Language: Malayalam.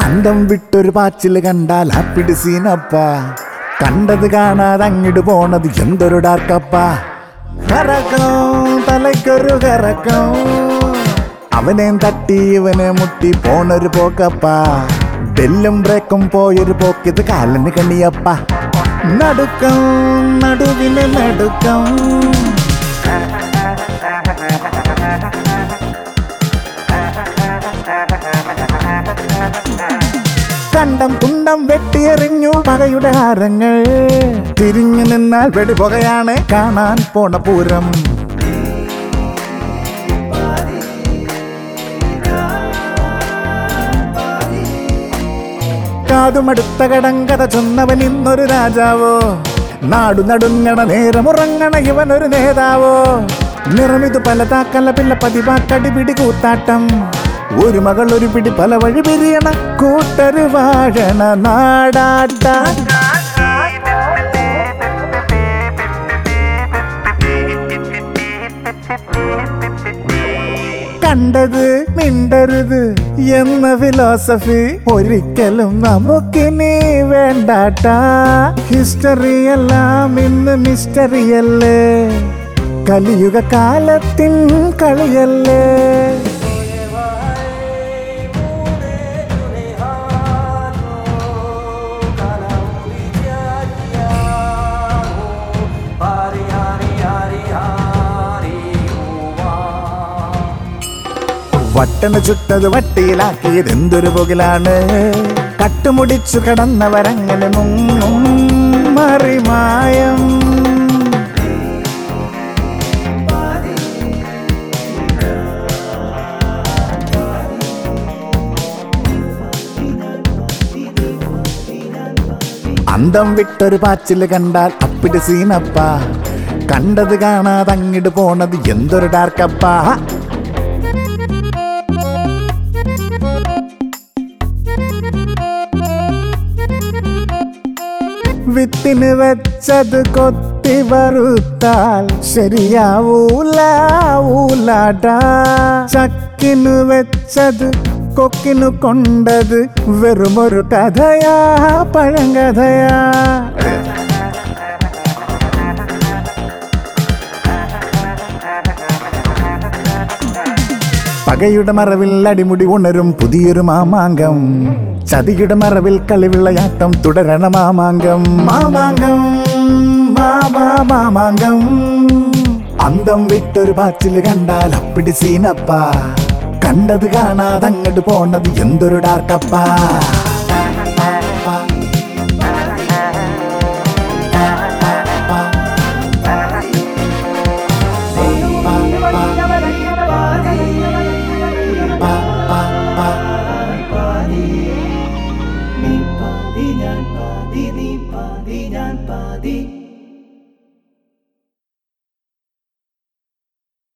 അന്തം വിട്ടൊരു പാച്ചില് കണ്ടാൽ അപ്പിടി സീനപ്പ കണ്ടത് കാണാതെ അങ്ങിട് പോണത് എന്തൊരു ഡാർക്കപ്പ കറക്കം തലയ്ക്കൊരു കറക്കം അവനെ തട്ടി ഇവനെ മുട്ടി പോണൊരു പോക്കപ്പ ബെല്ലും ബ്രേക്കും പോയൊരു പോക്കിത് കാലിന് കണിയപ്പ നടുക്കം നടുവിന് നടുക്കം കണ്ടം കുണ്ടം വെട്ടിയെറിഞ്ഞു പകയുടെ ഹാരങ്ങൾ തിരിഞ്ഞു നിന്നാൽ വെടിപുകയാണ് കാണാൻ പോണ പൂരം കാതുമടുത്ത കടങ്കഥ ചൊന്നവൻ ഇന്നൊരു രാജാവോ നാടു നടുങ്ങണ നേരമുറങ്ങണ ഇവനൊരു നേതാവോ നിറമിതു പല താക്കല്ല പിള്ള പതിവാക്കടി പിടി കൂത്താട്ടം ഒരു മകൾ ഒരു പിടി പല വഴി പിരിയണ കൂട്ടര് വാഴണ നാടാട്ട കണ്ടത് മിണ്ടരുത് എന്ന ഫിലോസഫി ഒരിക്കലും നമുക്കിനി വേണ്ടാട്ടാ ഹിസ്റ്ററി എല്ലാം ഇന്ന് മിസ്റ്ററിയല്ലേ കലിയുഗ കാലത്തിൻ കളിയല്ലേ വട്ടന ചുട്ടത് വട്ടിയിലാക്കിയത് എന്തൊരു പുകിലാണ് കട്ടുമുടിച്ചു കടന്നവരങ്ങനെ മുങ്ങും മറിമായം അന്തം വിട്ടൊരു പാച്ചില് കണ്ടാൽ അപ്പിടി സീനപ്പ കണ്ടത് കാണാതെ അങ്ങിട് പോണത് എന്തൊരു ഡാർക്കപ്പാ വിത്തിന് വെച്ചത് കൊത്തി വറുത്താൽ ശരിയാവൂല ഊലാടാ ചക്കിന് വെച്ചത് കൊക്കിനു കൊണ്ടത് വെറുമൊരു കഥയാ പഴങ്കഥയാ പകയുടെ മറവിൽ അടിമുടി ഉണരും പുതിയൊരു മാമാങ്കം ചതിയുടെ മറവിൽ കളിവിളയാട്ടം തുടരണ മാമാങ്കം മാമാങ്കം മാമാ മാമാങ്കം അന്തം വിട്ടൊരു പാച്ചില് കണ്ടാൽ അപ്പിടി സീനപ്പ കണ്ടത് കാണാതെ അങ്ങോട്ട് പോണത് എന്തൊരു ഡാർക്കപ്പ